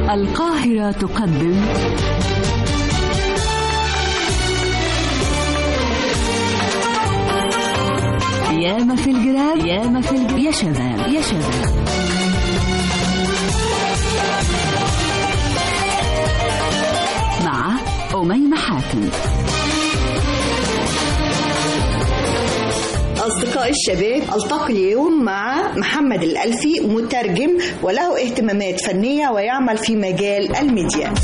القاهرة تقدم ياما في الجراب ياما في الجراب يا شباب يا شباب مع أميمة حاتم أصدقاء الشباب ألتقي اليوم مع محمد الألفي مترجم وله اهتمامات فنية ويعمل في مجال الميديا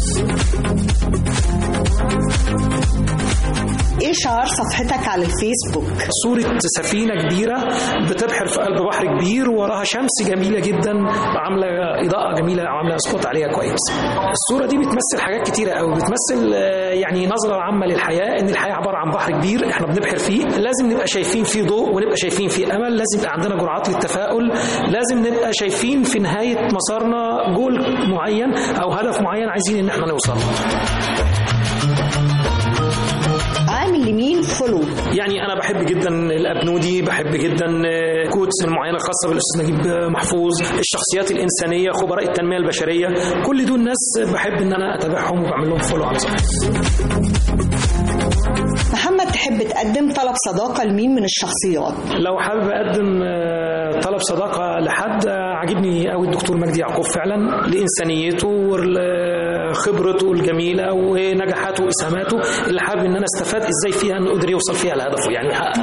ايه شعار صفحتك على الفيسبوك صورة سفينة كبيرة بتبحر في قلب بحر كبير وراها شمس جميلة جدا عاملة إضاءة جميلة عاملة سبوت عليها كويس الصورة دي بتمثل حاجات كتيرة قوي بتمثل آه، يعني نظرة عامة للحياة إن الحياة عبارة عن بحر كبير إحنا بنبحر فيه لازم نبقى شايفين فيه ضوء ونبقى شايفين فيه أمل لازم يبقى عندنا جرعات للتفاؤل لازم نبقى شايفين في نهاية مسارنا جول معين أو هدف معين عايزين إن إحنا نوصل عامل لمين فولو يعني انا بحب جدا الابنودي بحب جدا كوتس المعينه الخاصه بالاستاذ نجيب محفوظ الشخصيات الانسانيه خبراء التنميه البشريه كل دول ناس بحب ان انا اتابعهم وبعمل لهم فولو على صفحتي محمد تحب تقدم طلب صداقة لمين من الشخصيات لو حابب اقدم آه، طلب صداقه لحد آه، عاجبني قوي الدكتور مجدي يعقوب فعلا لانسانيته وخبرته الجميله ونجاحاته واسهاماته اللي حابب ان انا استفاد ازاي فيها انه قدر يوصل فيها لهدفه يعني يحقق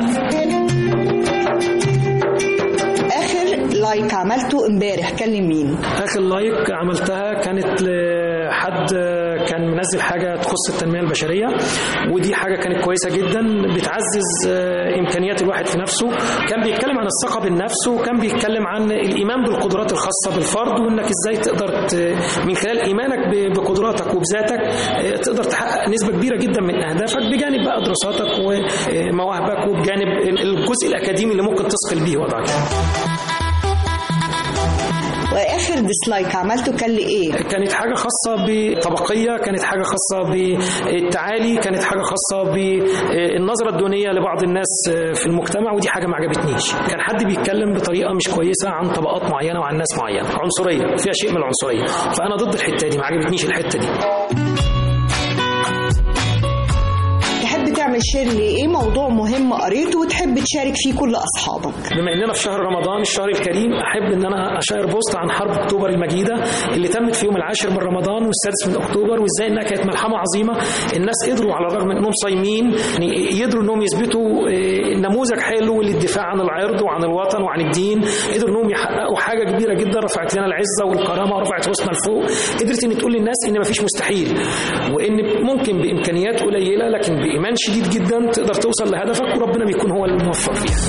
آخر لايك عملته امبارح كان لمين اخر لايك عملتها كانت لحد كان منزل حاجه تخص التنميه البشريه ودي حاجه كانت كويسه جدا بتعزز امكانيات الواحد في نفسه كان بيتكلم عن الثقه بالنفس وكان بيتكلم عن الايمان بالقدرات الخاصه بالفرد وانك ازاي تقدر ت- من خلال ايمانك ب- بقدراتك وبذاتك تقدر تحقق نسبه كبيره جدا من اهدافك بجانب بقى دراساتك ومواهبك وبجانب الجزء الاكاديمي اللي ممكن تثقل بيه وضعك وآخر ديسلايك عملته كان لإيه كانت حاجة خاصة بطبقية كانت حاجة خاصة بالتعالي كانت حاجة خاصة بالنظرة الدونية لبعض الناس في المجتمع ودي حاجة ما عجبتنيش كان حد بيتكلم بطريقة مش كويسة عن طبقات معينة وعن ناس معينة عنصرية فيها شيء من العنصرية فأنا ضد الحتة دي ما عجبتنيش الحتة دي تحب تعمل شير لإيه موضوع مهم قريته وتحب تشارك فيه كل أصحابك بما اننا في شهر رمضان الشهر الكريم احب ان انا اشير بوست عن حرب اكتوبر المجيده اللي تمت في يوم العاشر من رمضان والسادس من اكتوبر وازاي انها كانت ملحمه عظيمه الناس قدروا على الرغم من انهم صايمين يعني يقدروا انهم يثبتوا آه، نموذج حلو للدفاع عن العرض وعن الوطن وعن الدين قدروا انهم يحققوا حاجه كبيره جدا رفعت لنا العزه والكرامه ورفعت راسنا لفوق قدرت ان تقول للناس ان مفيش مستحيل وان ممكن بامكانيات قليله لكن بايمان شديد جدا تقدر توصل لهدفك وربنا بيكون هو الموفق فيها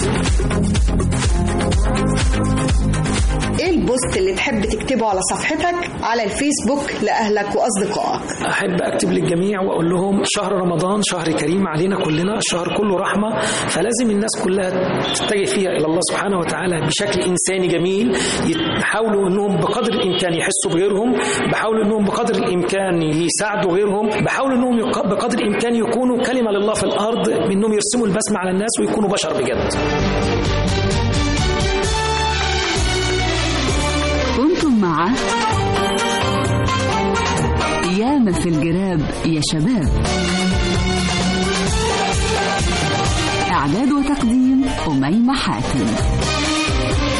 إيه البوست اللي تحب تكتبه على صفحتك على الفيسبوك لأهلك وأصدقائك احب اكتب للجميع واقول لهم شهر رمضان شهر كريم علينا كلنا الشهر كله رحمه فلازم الناس كلها تتجه فيها الى الله سبحانه وتعالى بشكل انساني جميل يحاولوا انهم بقدر الامكان يحسوا بغيرهم بحاولوا انهم بقدر الامكان يساعدوا غيرهم بحاولوا انهم يق- بقدر الامكان يكونوا كلمه لله في الارض بانهم يرسموا البسمه على الناس ويكونوا بشر بجد كنتم مع ياما في الجراب يا شباب إعداد وتقديم أميمة حاتم